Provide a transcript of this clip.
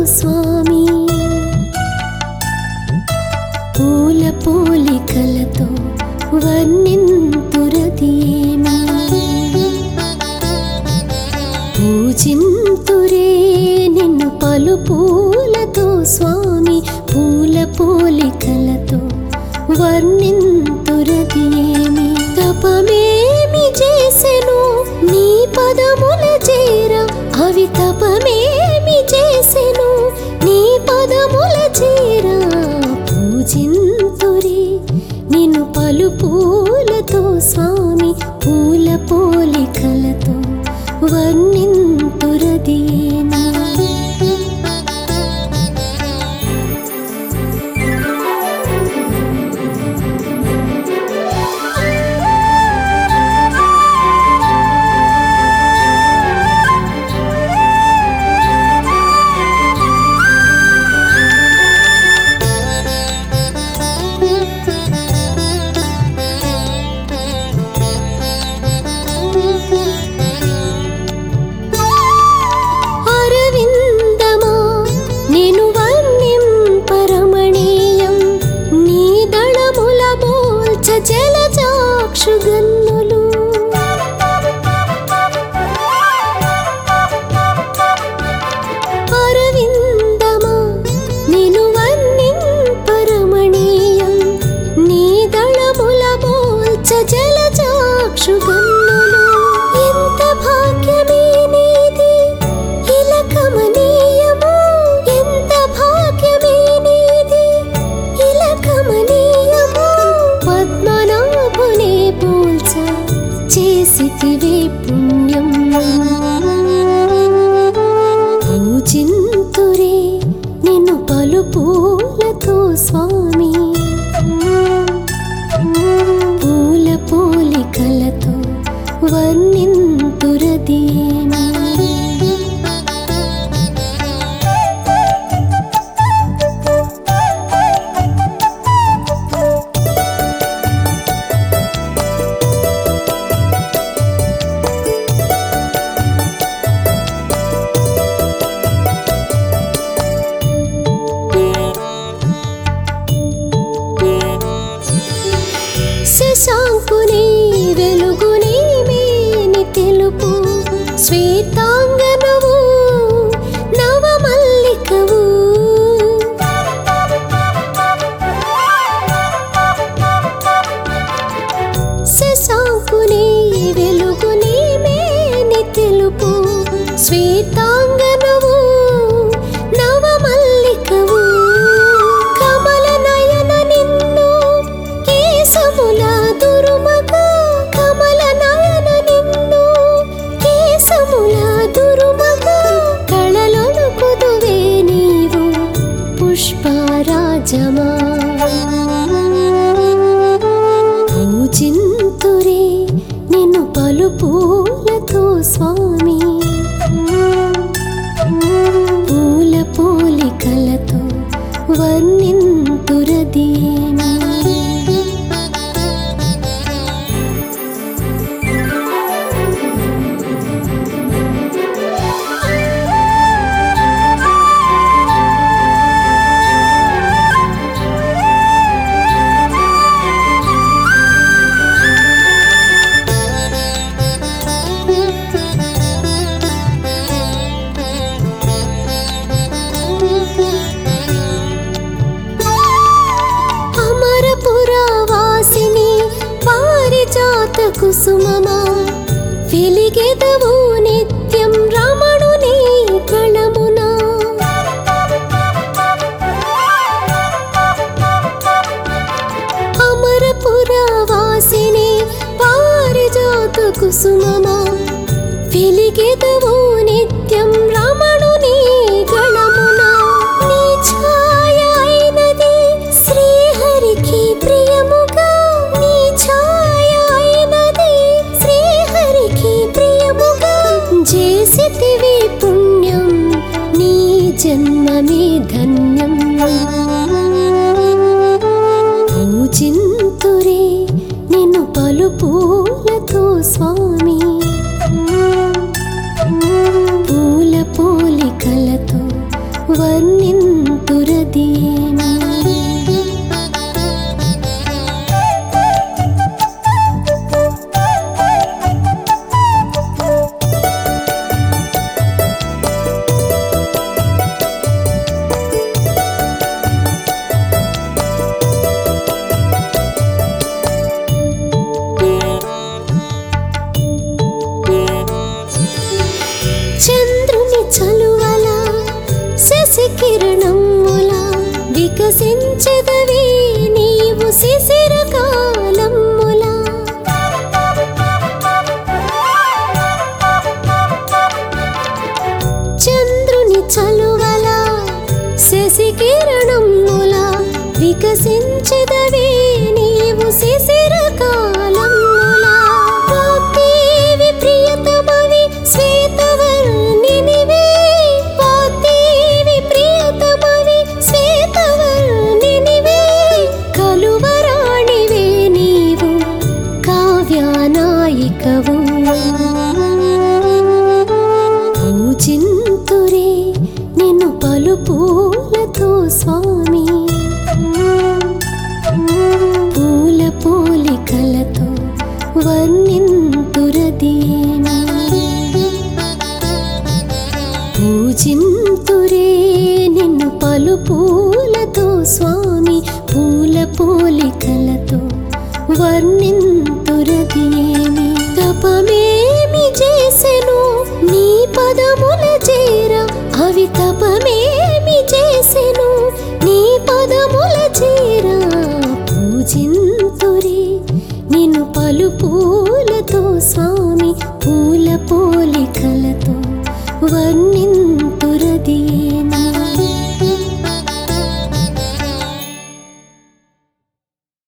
స్వామి పూల పోలికలతో వర్ణింతురదేమి పూజింతురే నిన్ను పలు పూలతో స్వామి పూల పోలికలతో వర్ణింతురదేమి తపమేమి చేసెను నీ పదముల చేర అవి తపమేమి చేసెను నీ పదముల చేర పూజింతురే నిన్ను పలు పూలతో స్వామి పూల పోలికలతో వర్ణింతురదేమి అరవిందమా నేను వర్ణింపరమణీయం నీ దళముల బోల్చ జలజాక్షుగన్నులు అరవిందమా నేను వర్ణింపరమణీయం నీ దళముల బోల్చ జలజాక్షుగన్నులు ఎంత భాగ్యమే నీది ఇలా కమనీయము ఎంత భాగ్యమే నీది ఇలా కమనీయము పద్మనాభునే పోల్చ చేసితివే పుణ్యం పూజింతురే నిన్ను పలు పూలతో స్వామి పూల పోలికలతో వర్ణింతురదేమి శశాంకుని వెలుగుని మేని తెలుపు శ్వేతాంగనవు నవమల్లికవు శశాంకుని వెలుగుని మేని తెలుపు శ్వేతాంగనవు నవమల్లికవు కమల నయన నిన్ను కేశముల దురుమగ కమల నయన నిన్ను కేశముల దురుమగ కళలను కుదువే నీవు పుష్పరాజమా పూజింతురే నిన్ను పలు పూలతో స్వామి పూల పోలికలతో వర్ణింతురదేమి అమరపురవాసిని పారిజాత కుసుమమా వెలిగెదవు నిత్యం రమణుని కళమున అమరపురవాసిని పారిజాత కుసుమమా వెలిగెదవు నిత్యం రమణుని గణమున నీ ఛాయ అయినది శ్రీహరికి ప్రియముగా నీ ఛాయ అయినది శ్రీహరికి ప్రియముగా చేసితివి పుణ్యం నీ జన్మమే ధన్యం పూజింతురే నిన్ను పలు పూలతో స్వామి పూల పోలికలతో వర్ వికసించెదవే నీవు శిశిర కాలములా చంద్రుని చలువల శశికిరణముల వికసించెదవే నీవు శిశిర కాలముల వాగ్దేవి ప్రియతమవి శ్వేతవర్ణినివే వాగ్దేవి ప్రియతమవి శ్వేతవర్ణినివే కలువరాణివే నీవు కావ్యానాయికవు పూజింతురే నిన్ను పలు పూలతో స్వామి పూల పోలికలతో వర్ణింతురదీని పూజింతురే నిన్ను పలు పూలతో స్వామి పూల పోలికలతో వర్ణింతురదీని తపమేమి చేసెను నీ పదముల చేర అవి తపమేమి చేసెను నీ పదముల చేర పూజింతురే నిన్ను పలు పూలతో స్వామి పూల పోలికలతో వర్ణింతురదీని